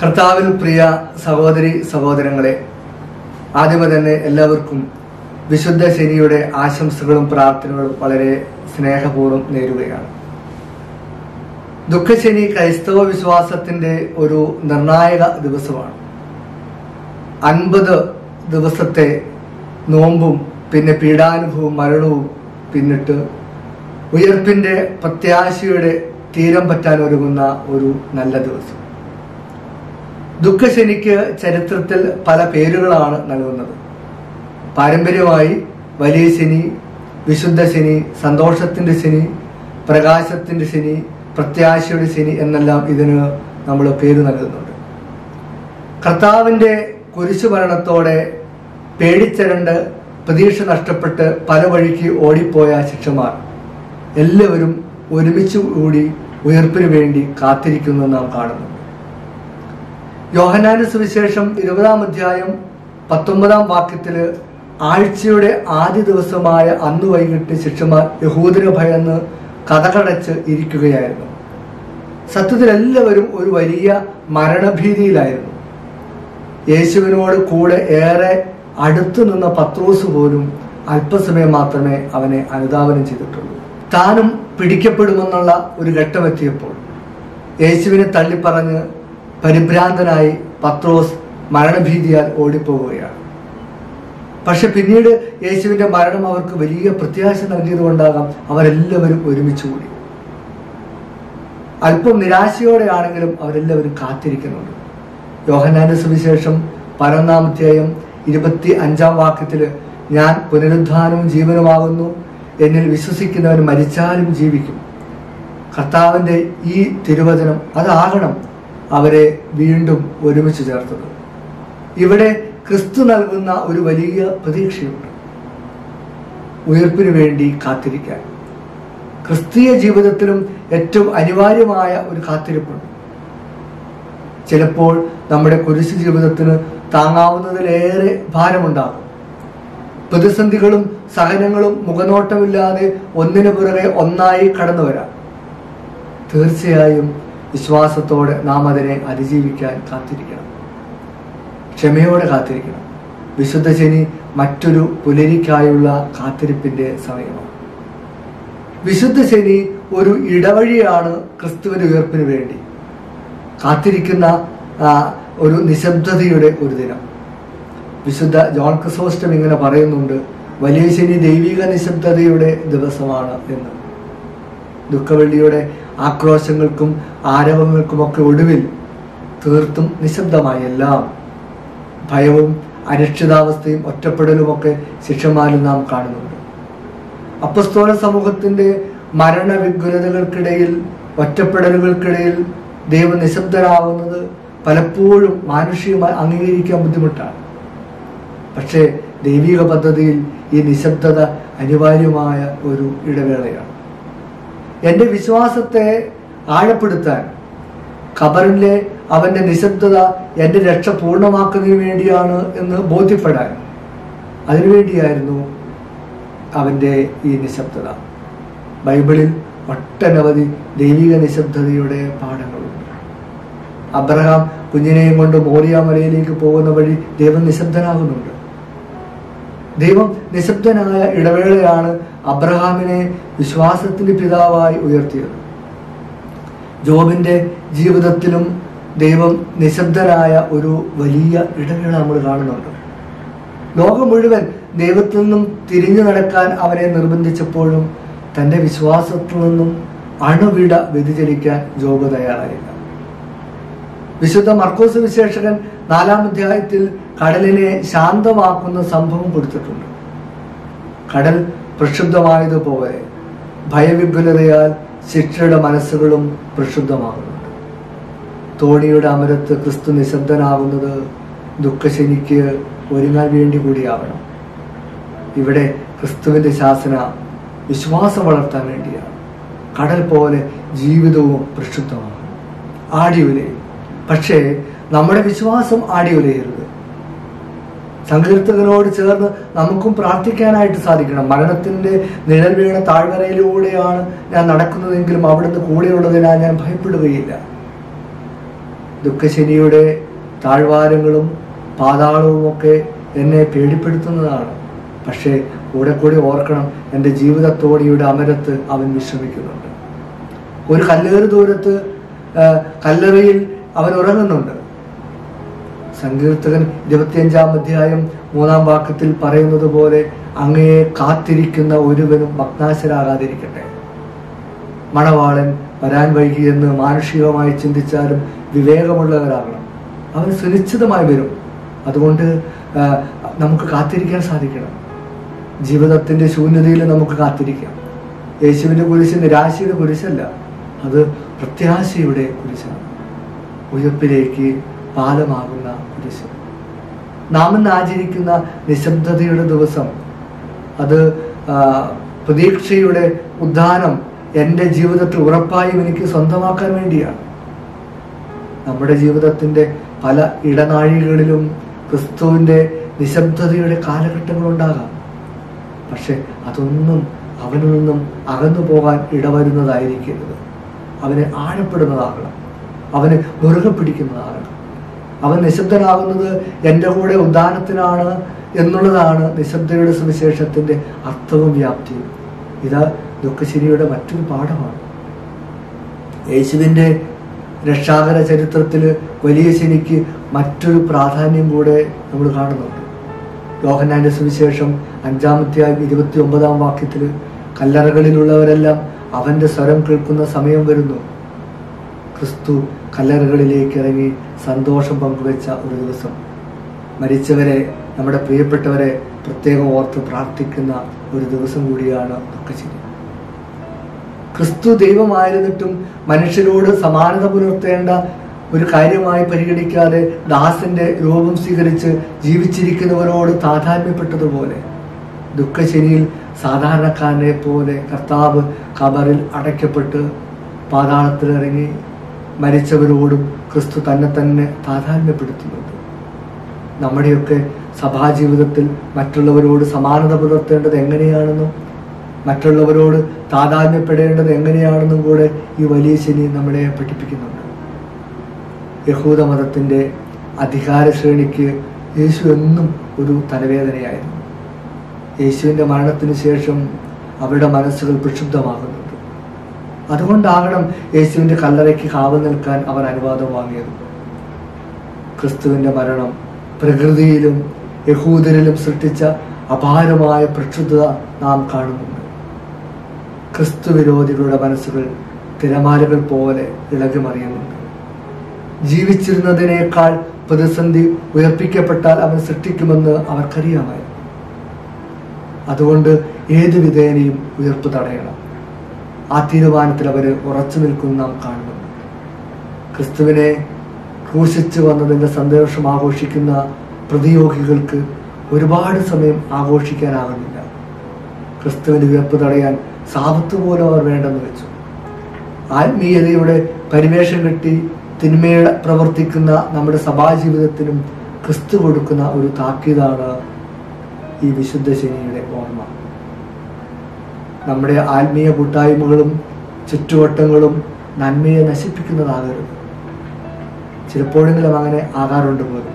കർത്താവിൽ പ്രിയ സഹോദരി സഹോദരങ്ങളെ ആദ്യമേ തന്നെ എല്ലാവർക്കും വിശുദ്ധ ശനിയുടെ ആശംസകളും പ്രാർത്ഥനകളും വളരെ സ്നേഹപൂർവ്വം നേരുകയാണ് ദുഃഖശനി ക്രൈസ്തവ വിശ്വാസത്തിന്റെ ഒരു നിർണായക ദിവസമാണ് അൻപത് ദിവസത്തെ നോമ്പും പിന്നെ പീഡാനുഭവവും മരണവും പിന്നിട്ട് ഉയർപ്പിന്റെ പ്രത്യാശയുടെ തീരം പറ്റാൻ ഒരുങ്ങുന്ന ഒരു നല്ല ദിവസം ദുഃഖശനിക്ക് ചരിത്രത്തിൽ പല പേരുകളാണ് നൽകുന്നത് പാരമ്പര്യമായി വലിയ ശനി വിശുദ്ധ ശനി സന്തോഷത്തിന്റെ ശനി പ്രകാശത്തിന്റെ ശനി പ്രത്യാശയുടെ ശനി എന്നെല്ലാം ഇതിന് നമ്മൾ പേര് നൽകുന്നുണ്ട് കർത്താവിന്റെ കുരിശുമരണത്തോടെ പേടിച്ചരണ്ട് പ്രതീക്ഷ നഷ്ടപ്പെട്ട് പല വഴിക്ക് ഓടിപ്പോയ ശിക്ഷമാർ എല്ലാവരും ഒരുമിച്ച് കൂടി ഉയർപ്പിന് വേണ്ടി കാത്തിരിക്കുന്നു നാം കാണുന്നു യോഹനാന്റെ സുവിശേഷം ഇരുപതാം അധ്യായം പത്തൊമ്പതാം വാക്യത്തില് ആഴ്ചയുടെ ആദ്യ ദിവസമായ അന്ന് വൈകിട്ട് ശിഷ്യന്മാർ യഹൂദര ഭയന്ന് കഥകടച്ച് ഇരിക്കുകയായിരുന്നു സത്യത്തിൽ എല്ലാവരും ഒരു വലിയ മരണഭീതിയിലായിരുന്നു യേശുവിനോട് കൂടെ ഏറെ അടുത്തു നിന്ന പത്രോസ് പോലും അല്പസമയം മാത്രമേ അവനെ അനുധാവനം ചെയ്തിട്ടുള്ളൂ താനും പിടിക്കപ്പെടുമെന്നുള്ള ഒരു ഘട്ടമെത്തിയപ്പോൾ യേശുവിനെ തള്ളിപ്പറഞ്ഞ് പരിഭ്രാന്തനായി പത്രോസ് മരണഭീതിയാൽ ഓടിപ്പോവുകയാണ് പക്ഷെ പിന്നീട് യേശുവിന്റെ മരണം അവർക്ക് വലിയ പ്രത്യാശ നൽകിയതുകൊണ്ടാകാം അവരെല്ലാവരും ഒരുമിച്ച് കൂടി അല്പം നിരാശയോടെയാണെങ്കിലും അവരെല്ലാവരും കാത്തിരിക്കുന്നുണ്ട് യോഹന്നാന്റെ സുവിശേഷം പതിനൊന്നാമധ്യായം ഇരുപത്തി അഞ്ചാം വാക്യത്തില് ഞാൻ പുനരുദ്ധാനവും ജീവനുമാകുന്നു എന്നിൽ വിശ്വസിക്കുന്നവർ മരിച്ചാലും ജീവിക്കും കർത്താവിന്റെ ഈ തിരുവചനം അതാകണം അവരെ വീണ്ടും ഒരുമിച്ച് ചേർത്തത് ഇവിടെ ക്രിസ്തു നൽകുന്ന ഒരു വലിയ പ്രതീക്ഷയുണ്ട് ഉയർപ്പിനു വേണ്ടി കാത്തിരിക്കാൻ ക്രിസ്തീയ ജീവിതത്തിലും ഏറ്റവും അനിവാര്യമായ ഒരു കാത്തിരിപ്പുണ്ട് ചിലപ്പോൾ നമ്മുടെ കുരിശ് ജീവിതത്തിന് താങ്ങാവുന്നതിലേറെ ഭാരമുണ്ടാകും പ്രതിസന്ധികളും സഹനങ്ങളും മുഖനോട്ടമില്ലാതെ ഒന്നിനു പുറകെ ഒന്നായി കടന്നു വരാം തീർച്ചയായും വിശ്വാസത്തോടെ നാം അതിനെ അതിജീവിക്കാൻ കാത്തിരിക്കണം ക്ഷമയോടെ കാത്തിരിക്കണം വിശുദ്ധ ശനി മറ്റൊരു പുലരിക്കായുള്ള കാത്തിരിപ്പിന്റെ സമയമാണ് വിശുദ്ധ ശനി ഒരു ഇടവഴിയാണ് ക്രിസ്തുവിന്റെ ഉയർപ്പിന് വേണ്ടി കാത്തിരിക്കുന്ന ആ, ഒരു നിശബ്ദതയുടെ ഒരു ദിനം വിശുദ്ധ ജോൺ ക്രിസോസ്റ്റം ഇങ്ങനെ പറയുന്നുണ്ട് വലിയ ശനി ദൈവിക നിശബ്ദതയുടെ ദിവസമാണ് എന്ന് ദുഃഖവെള്ളിയുടെ ആക്രോശങ്ങൾക്കും ആരവങ്ങൾക്കുമൊക്കെ ഒടുവിൽ തീർത്തും നിശബ്ദമായി എല്ലാം ഭയവും അരക്ഷിതാവസ്ഥയും ഒറ്റപ്പെടലുമൊക്കെ ശിഷ്യന്മാരിൽ നാം കാണുന്നുണ്ട് അപ്പസ്തോല സമൂഹത്തിന്റെ മരണവിഗുലതകൾക്കിടയിൽ ഒറ്റപ്പെടലുകൾക്കിടയിൽ ദൈവം നിശബ്ദരാകുന്നത് പലപ്പോഴും മാനുഷികമായി അംഗീകരിക്കാൻ ബുദ്ധിമുട്ടാണ് പക്ഷേ ദൈവിക പദ്ധതിയിൽ ഈ നിശബ്ദത അനിവാര്യമായ ഒരു ഇടവേളയാണ് എൻ്റെ വിശ്വാസത്തെ ആഴപ്പെടുത്താൻ ഖബറിലെ അവന്റെ നിശബ്ദത എൻ്റെ രക്ഷ പൂർണ്ണമാക്കുന്നതിന് വേണ്ടിയാണ് എന്ന് ബോധ്യപ്പെടാൻ അതിനുവേണ്ടിയായിരുന്നു അവന്റെ ഈ നിശബ്ദത ബൈബിളിൽ ഒട്ടനവധി ദൈവിക നിശബ്ദതയുടെ പാഠങ്ങളുണ്ട് അബ്രഹാം കുഞ്ഞിനെയും കൊണ്ട് മോറിയ മലയിലേക്ക് പോകുന്ന വഴി ദൈവം നിശബ്ദനാകുന്നുണ്ട് ദൈവം നിശബ്ദനായ ഇടവേളയാണ് അബ്രഹാമിനെ വിശ്വാസത്തിന്റെ പിതാവായി ഉയർത്തിയത് ജോബിന്റെ ജീവിതത്തിലും ദൈവം നിശബ്ദനായ ഒരു വലിയ ഇടവേള നമ്മൾ കാണുന്നുണ്ട് ലോകം മുഴുവൻ ദൈവത്തിൽ നിന്നും തിരിഞ്ഞു നടക്കാൻ അവനെ നിർബന്ധിച്ചപ്പോഴും തന്റെ വിശ്വാസത്തിൽ നിന്നും അണുവിട വ്യതിചലിക്കാൻ ജോബ് തയ്യാറായില്ല വിശുദ്ധ മർക്കോസ് വിശേഷകൻ നാലാം അധ്യായത്തിൽ കടലിനെ ശാന്തമാക്കുന്ന സംഭവം കൊടുത്തിട്ടുണ്ട് കടൽ പ്രക്ഷുബ്ധമായതുപോലെ ഭയവിപുലതയാൽ ശിക്ഷയുടെ മനസ്സുകളും പ്രക്ഷുബ്ധമാകുന്നുണ്ട് തോണിയുടെ അമരത്ത് ക്രിസ്തു നിശബ്ദനാകുന്നത് ദുഃഖശനിക്ക് ഒരുങ്ങാൻ വേണ്ടി കൂടിയാവണം ഇവിടെ ക്രിസ്തുവിന്റെ ശാസന വിശ്വാസം വളർത്താൻ വേണ്ടിയാണ് കടൽ പോലെ ജീവിതവും പ്രക്ഷുബ്ധമാണ് ആടിയുലയും പക്ഷേ നമ്മുടെ വിശ്വാസം ആടിയുലയരുത് സങ്കീർത്തകനോട് ചേർന്ന് നമുക്കും പ്രാർത്ഥിക്കാനായിട്ട് സാധിക്കണം മരണത്തിന്റെ നിഴൽ വീണ താഴ്വരയിലൂടെയാണ് ഞാൻ നടക്കുന്നതെങ്കിലും അവിടുന്ന് കൂടെയുള്ളതിനാൽ ഞാൻ ഭയപ്പെടുകയില്ല ദുഃഖശനിയുടെ താഴ്വാരങ്ങളും പാതാളവും ഒക്കെ എന്നെ പേടിപ്പെടുത്തുന്നതാണ് പക്ഷേ കൂടെ കൂടി ഓർക്കണം എൻ്റെ ജീവിതത്തോടെയുടെ അമരത്ത് അവൻ വിശ്രമിക്കുന്നുണ്ട് ഒരു കല്ലേറ് ദൂരത്ത് ആ, കല്ലറയിൽ അവൻ ഉറങ്ങുന്നുണ്ട് സങ്കീർത്തകൻ ഇരുപത്തിയഞ്ചാം അധ്യായം മൂന്നാം വാക്യത്തിൽ പറയുന്നത് പോലെ അങ്ങയെ കാത്തിരിക്കുന്ന ഒരുവനും ഭഗ്നാശരാകാതിരിക്കട്ടെ മണവാളൻ വരാൻ വൈകിയെന്ന് മാനുഷികമായി ചിന്തിച്ചാലും വിവേകമുള്ളവരാകണം അവൻ സുനിശ്ചിതമായി വരും അതുകൊണ്ട് ആ, നമുക്ക് കാത്തിരിക്കാൻ സാധിക്കണം ജീവിതത്തിന്റെ ശൂന്യതയിൽ നമുക്ക് കാത്തിരിക്കാം യേശുവിന്റെ കുരിശ് നിരാശയുടെ കുരിശല്ല അത് പ്രത്യാശയുടെ കുരിശാണ് ഉയർപ്പിലേക്ക് പാലമാകുന്ന കുരിശ് നാം ഇന്ന് ആചരിക്കുന്ന നിശബ്ദതയുടെ ദിവസം അത് ആ, പ്രതീക്ഷയുടെ ഉദ്ധാനം എൻ്റെ ജീവിതത്തിൽ ഉറപ്പായും എനിക്ക് സ്വന്തമാക്കാൻ വേണ്ടിയാണ് നമ്മുടെ ജീവിതത്തിന്റെ പല ഇടനാഴികളിലും ക്രിസ്തുവിന്റെ നിശബ്ദതയുടെ കാലഘട്ടങ്ങളുണ്ടാകാം പക്ഷെ അതൊന്നും അവനിൽ നിന്നും അകന്നു പോകാൻ ഇടവരുന്നതായിരിക്കരുത് അവനെ ആഴപ്പെടുന്നതാകണം അവനെ മുറുകെ പിടിക്കുന്നതാകണം അവൻ നിശബ്ദനാകുന്നത് എൻ്റെ കൂടെ ഉദ്ധാനത്തിനാണ് എന്നുള്ളതാണ് നിശബ്ദയുടെ സുവിശേഷത്തിന്റെ അർത്ഥവും വ്യാപ്തിയും ഇത് ദുഃഖശിരിയുടെ മറ്റൊരു പാഠമാണ് യേശുവിൻ്റെ രക്ഷാകര ചരിത്രത്തിൽ വലിയ ശനിക്ക് മറ്റൊരു പ്രാധാന്യം കൂടെ നമ്മൾ കാണുന്നുണ്ട് യോഹന്നാന്റെ സുവിശേഷം അഞ്ചാമത്തെയായി ഇരുപത്തി ഒമ്പതാം വാക്യത്തിൽ കല്ലറകളിലുള്ളവരെല്ലാം അവന്റെ സ്വരം കേൾക്കുന്ന സമയം വരുന്നു ക്രിസ്തു കല്ലറകളിലേക്ക് ഇറങ്ങി സന്തോഷം പങ്കുവെച്ച ഒരു ദിവസം മരിച്ചവരെ നമ്മുടെ പ്രിയപ്പെട്ടവരെ പ്രത്യേകം ഓർത്ത് പ്രാർത്ഥിക്കുന്ന ഒരു ദിവസം കൂടിയാണ് ദുഃഖശിരി ക്രിസ്തു ദൈവമായിരുന്നിട്ടും മനുഷ്യരോട് സമാനത പുലർത്തേണ്ട ഒരു കാര്യമായി പരിഗണിക്കാതെ ദാസന്റെ രൂപം സ്വീകരിച്ച് ജീവിച്ചിരിക്കുന്നവരോട് താതാത്മ്യപ്പെട്ടതുപോലെ ദുഃഖശനിയിൽ സാധാരണക്കാരനെ പോലെ കർത്താവ് കബറിൽ അടയ്ക്കപ്പെട്ട് പാതാളത്തിലിറങ്ങി മരിച്ചവരോടും ക്രിസ്തു തന്നെ തന്നെ താതാത്മ്യപ്പെടുത്തുന്നുണ്ട് നമ്മുടെയൊക്കെ സഭാജീവിതത്തിൽ മറ്റുള്ളവരോട് സമാനത പുലർത്തേണ്ടത് എങ്ങനെയാണെന്നും മറ്റുള്ളവരോട് താതാത്മ്യപ്പെടേണ്ടത് എങ്ങനെയാണെന്നും കൂടെ ഈ വലിയ ശനി നമ്മളെ പഠിപ്പിക്കുന്നുണ്ട് യഹൂദ മതത്തിന്റെ അധികാര ശ്രേണിക്ക് യേശു എന്നും ഒരു തലവേദനയായിരുന്നു യേശുവിന്റെ മരണത്തിന് ശേഷം അവരുടെ മനസ്സുകൾ പ്രക്ഷുബ്ധമാകുന്നുണ്ട് അതുകൊണ്ടാകണം യേശുവിന്റെ കല്ലറയ്ക്ക് കാവൽ നിൽക്കാൻ അവർ അനുവാദം വാങ്ങിയത് ക്രിസ്തുവിന്റെ മരണം പ്രകൃതിയിലും യഹൂദരിലും സൃഷ്ടിച്ച അപാരമായ പ്രക്ഷുബ്ധത നാം കാണുന്നുണ്ട് ക്രിസ്തു വിരോധികളുടെ മനസ്സുകൾ തിരമാലകൾ പോലെ ഇളകി മറിയുന്നുണ്ട് ജീവിച്ചിരുന്നതിനേക്കാൾ പ്രതിസന്ധി ഉയർപ്പിക്കപ്പെട്ടാൽ അവൻ സൃഷ്ടിക്കുമെന്ന് അവർക്കറിയാമായിരുന്നു അതുകൊണ്ട് ഏത് വിധേനയും ഉയർപ്പ് തടയണം ആ തീരുമാനത്തിൽ അവർ ഉറച്ചു നിൽക്കുന്ന നാം കാണുന്നുണ്ട് ക്രിസ്തുവിനെ ക്രൂശിച്ചു വന്നതിന്റെ സന്തോഷം ആഘോഷിക്കുന്ന പ്രതിയോഗികൾക്ക് ഒരുപാട് സമയം ആഘോഷിക്കാനാകുന്നില്ല ക്രിസ്തുവിന്റെ ഉയർപ്പ് തടയാൻ സാപത്ത് പോലും അവർ വേണ്ടെന്ന് വെച്ചു ആത്മീയതയുടെ പരിവേഷം കെട്ടി തിന്മയുടെ പ്രവർത്തിക്കുന്ന നമ്മുടെ സഭാജീവിതത്തിനും ക്രിസ്തു കൊടുക്കുന്ന ഒരു താക്കീതാണ് ഈ വിശുദ്ധ ശനിയുടെ ഓർമ്മ നമ്മുടെ ആത്മീയ കൂട്ടായ്മകളും ചുറ്റുവട്ടങ്ങളും നന്മയെ നശിപ്പിക്കുന്നതാകരുത് ചിലപ്പോഴെങ്കിലും അങ്ങനെ ആകാറുണ്ട് പോലും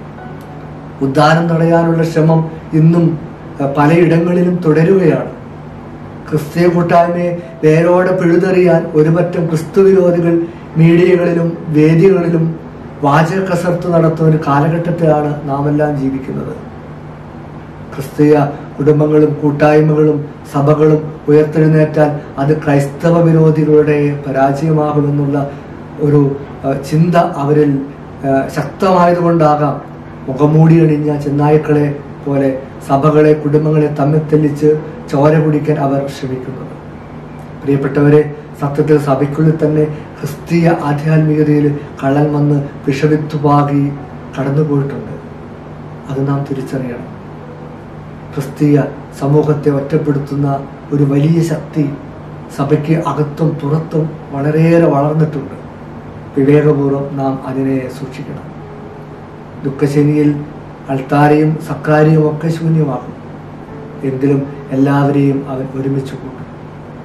ഉദ്ധാനം തടയാനുള്ള ശ്രമം ഇന്നും അഹ്, പലയിടങ്ങളിലും തുടരുകയാണ് ക്രിസ്തീയ കൂട്ടായ്മയെ വേരോടെ പിഴുതെറിയാൻ ഒരുപറ്റം ക്രിസ്തു വിരോധികൾ മീഡിയകളിലും വേദികളിലും വാചക കസർത്ത് നടത്തുന്ന ഒരു കാലഘട്ടത്തിലാണ് നാം എല്ലാം ജീവിക്കുന്നത് ക്രിസ്തീയ കുടുംബങ്ങളും കൂട്ടായ്മകളും സഭകളും ഉയർത്തെഴുന്നേറ്റാൽ അത് ക്രൈസ്തവ വിരോധികളുടെ പരാജയമാകുമെന്നുള്ള ഒരു അഹ്, ചിന്ത അവരിൽ അഹ്, ശക്തമായതുകൊണ്ടാകാം മുഖംമൂടി അണിഞ്ഞ ചെന്നായ്ക്കളെ പോലെ സഭകളെ കുടുംബങ്ങളെ തമ്മിൽ തെല്ലിച്ച് ചോര കുടിക്കാൻ അവർ ശ്രമിക്കുന്നത് പ്രിയപ്പെട്ടവരെ സത്യത്തിൽ സഭയ്ക്കുള്ളിൽ തന്നെ ക്രിസ്തീയ ആധ്യാത്മികതയിൽ കള്ളൻ വന്ന് വിഷവിത്തുപാകി കടന്നുപോയിട്ടുണ്ട് അത് നാം തിരിച്ചറിയണം ക്രിസ്തീയ സമൂഹത്തെ ഒറ്റപ്പെടുത്തുന്ന ഒരു വലിയ ശക്തി സഭയ്ക്ക് അകത്തും പുറത്തും വളരെയേറെ വളർന്നിട്ടുണ്ട് വിവേകപൂർവ്വം നാം അതിനെ സൂക്ഷിക്കണം ദുഃഖശനിയിൽ അൾത്താരയും സക്കാരിയും ഒക്കെ ശൂന്യമാകും എങ്കിലും എല്ലാവരെയും അവൻ ഒരുമിച്ച് കൂട്ടും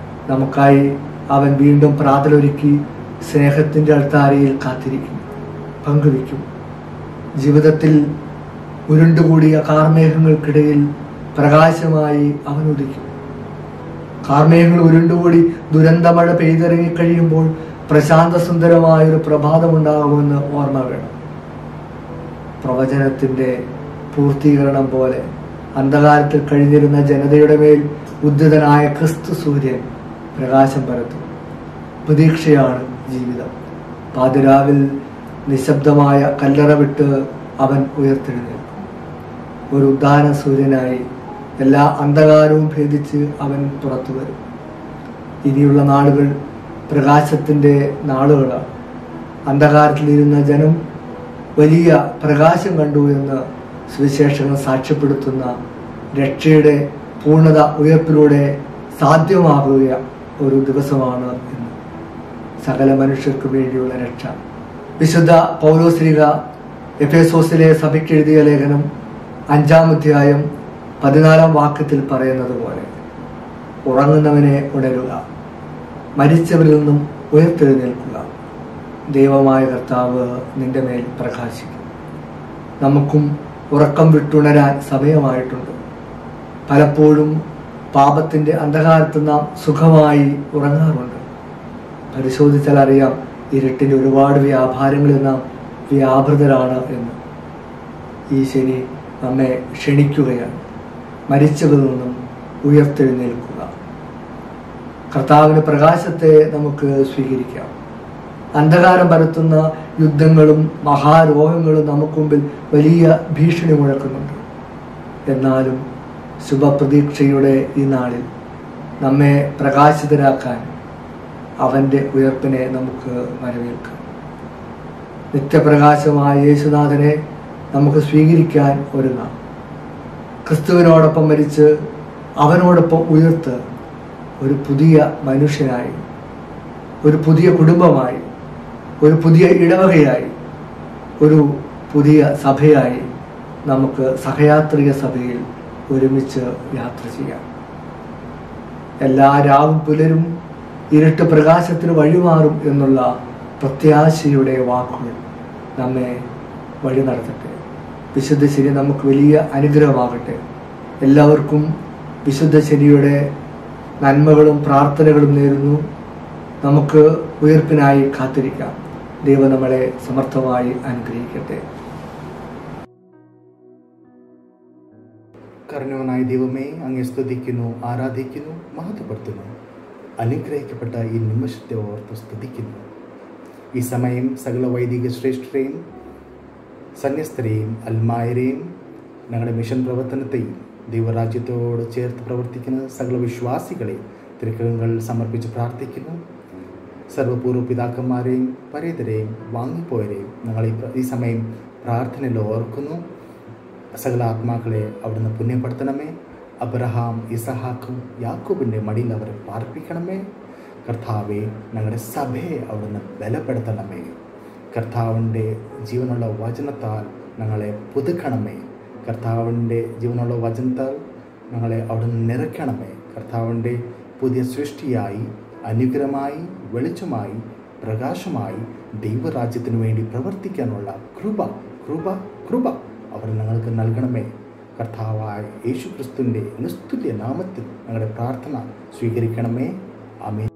നമുക്കായി അവൻ വീണ്ടും പ്രാതലൊരുക്കി സ്നേഹത്തിന്റെ അൾത്താരയിൽ കാത്തിരിക്കും പങ്കുവയ്ക്കും ജീവിതത്തിൽ ഉരുണ്ടുകൂടിയ കാർമേഘങ്ങൾക്കിടയിൽ പ്രകാശമായി അവൻ ഉദിക്കും കാർമേഘങ്ങൾ ഉരുണ്ടുകൂടി ദുരന്തമഴ പെയ്തിറങ്ങി കഴിയുമ്പോൾ പ്രശാന്ത സുന്ദരമായ ഒരു പ്രഭാതമുണ്ടാകുമെന്ന് ഓർമ്മ വേണം പ്രവചനത്തിന്റെ പൂർത്തീകരണം പോലെ അന്ധകാരത്തിൽ കഴിഞ്ഞിരുന്ന ജനതയുടെ മേൽ ഉദ്ധിതനായ ക്രിസ്തു സൂര്യൻ പ്രകാശം പരത്തും പ്രതീക്ഷയാണ് ജീവിതം പാതിരാവിൽ നിശബ്ദമായ കല്ലറ വിട്ട് അവൻ ഉയർത്തെഴുന്നേൽക്കും ഒരു ഉദ്ധാന സൂര്യനായി എല്ലാ അന്ധകാരവും ഭേദിച്ച് അവൻ പുറത്തു വരും ഇനിയുള്ള നാളുകൾ പ്രകാശത്തിന്റെ നാളുകളാണ് അന്ധകാരത്തിലിരുന്ന ജനം വലിയ പ്രകാശം കണ്ടു എന്ന് സുവിശേഷങ്ങൾ സാക്ഷ്യപ്പെടുത്തുന്ന രക്ഷയുടെ പൂർണ്ണത ഉയർപ്പിലൂടെ സാധ്യമാകുക ഒരു ദിവസമാണ് ഇന്ന് സകല മനുഷ്യർക്കു വേണ്ടിയുള്ള രക്ഷ വിശുദ്ധ പൗലോസ്ലിക എഫേസോസിലെ സഭയ്ക്ക് എഴുതിയ ലേഖനം അഞ്ചാം അധ്യായം പതിനാലാം വാക്യത്തിൽ പറയുന്നത് പോലെ ഉറങ്ങുന്നവനെ ഉണരുക മരിച്ചവരിൽ നിന്നും ഉയർത്തെഴുന്നേൽക്കുക ദൈവമായ കർത്താവ് നിന്റെ മേൽ പ്രകാശിക്കും നമുക്കും ഉറക്കം വിട്ടുണരാൻ സമയമായിട്ടുണ്ട് പലപ്പോഴും പാപത്തിന്റെ അന്ധകാരത്ത് നാം സുഖമായി ഉറങ്ങാറുണ്ട് പരിശോധിച്ചാൽ അറിയാം ഇരുട്ടിന് ഒരുപാട് വ്യാപാരങ്ങളിൽ നാം വ്യാപൃതരാണ് എന്ന് ഈ ശനി നമ്മെ ക്ഷണിക്കുകയാണ് മരിച്ചവരിൽ നിന്നും ഉയർത്തെഴുന്നേൽക്കുക കർത്താവിന്റെ പ്രകാശത്തെ നമുക്ക് സ്വീകരിക്കാം അന്ധകാരം പരത്തുന്ന യുദ്ധങ്ങളും മഹാരോഗങ്ങളും നമുക്ക് മുമ്പിൽ വലിയ ഭീഷണി മുഴക്കുന്നുണ്ട് എന്നാലും ശുഭപ്രതീക്ഷയുടെ ഈ നാളിൽ നമ്മെ പ്രകാശിതരാക്കാൻ അവന്റെ ഉയർപ്പിനെ നമുക്ക് വരവേൽക്കാം നിത്യപ്രകാശമായ യേശുനാഥനെ നമുക്ക് സ്വീകരിക്കാൻ ഒരുങ്ങാം ക്രിസ്തുവിനോടൊപ്പം മരിച്ച് അവനോടൊപ്പം ഉയർത്ത് ഒരു പുതിയ മനുഷ്യനായി ഒരു പുതിയ കുടുംബമായി ഒരു പുതിയ ഇടവകയായി ഒരു പുതിയ സഭയായി നമുക്ക് സഹയാത്രിക സഭയിൽ ഒരുമിച്ച് യാത്ര ചെയ്യാം എല്ലാ രാവും പുലരും ഇരുട്ട് പ്രകാശത്തിന് വഴിമാറും എന്നുള്ള പ്രത്യാശയുടെ വാക്കുകൾ നമ്മെ വഴി നടത്തട്ടെ വിശുദ്ധ ശരി നമുക്ക് വലിയ അനുഗ്രഹമാകട്ടെ എല്ലാവർക്കും വിശുദ്ധ ശരിയുടെ നന്മകളും പ്രാർത്ഥനകളും നേരുന്നു നമുക്ക് ഉയർപ്പിനായി കാത്തിരിക്കാം ദൈവം നമ്മളെ സമർത്ഥമായി അനുഗ്രഹിക്കട്ടെ കരുണവനായ ദൈവമേ അങ്ങേ സ്തുതിക്കുന്നു ആരാധിക്കുന്നു മഹത്വപ്പെടുത്തുന്നു അനുഗ്രഹിക്കപ്പെട്ട ഈ നിമിഷത്തെ ഓർത്ത് സ്തുതിക്കുന്നു ഈ സമയം സകല വൈദിക ശ്രേഷ്ഠരെയും സന്യസ്തരെയും അൽമായരെയും ഞങ്ങളുടെ മിഷൻ പ്രവർത്തനത്തെയും ദൈവരാജ്യത്തോട് ചേർത്ത് പ്രവർത്തിക്കുന്ന സകല വിശ്വാസികളെ തിരുക്കങ്ങൾ സമർപ്പിച്ച് പ്രാർത്ഥിക്കുന്നു സർവപൂർവ്വ പിതാക്കന്മാരെയും പരേതരെയും വാങ്ങിപ്പോയരെയും ഞങ്ങൾ ഈ പ്ര- ഈ സമയം പ്രാർത്ഥനയിൽ ഓർക്കുന്നു സകല ആത്മാക്കളെ അവിടുന്ന് പുണ്യപ്പെടുത്തണമേ അബ്രഹാം ഇസഹാക്കും യാക്കൂബിൻ്റെ മടിയിൽ അവരെ പാർപ്പിക്കണമേ കർത്താവെ ഞങ്ങളുടെ സഭയെ അവിടുന്ന് ബലപ്പെടുത്തണമേ കർത്താവിൻ്റെ ജീവനുള്ള വചനത്താൽ ഞങ്ങളെ പുതുക്കണമേ കർത്താവിൻ്റെ ജീവനുള്ള വചനത്താൽ ഞങ്ങളെ അവിടുന്ന് നിറയ്ക്കണമേ കർത്താവിൻ്റെ പുതിയ സൃഷ്ടിയായി അനുഗ്രഹമായി വെളിച്ചമായി പ്രകാശമായി ദൈവരാജ്യത്തിനു വേണ്ടി പ്രവർത്തിക്കാനുള്ള കൃപ കൃപ കൃപ അവർ ഞങ്ങൾക്ക് നൽകണമേ കർത്താവായ യേശു ക്രിസ്തുവിൻ്റെ നിസ്തുല്യ നാമത്തിൽ ഞങ്ങളുടെ പ്രാർത്ഥന സ്വീകരിക്കണമേ ആമേൻ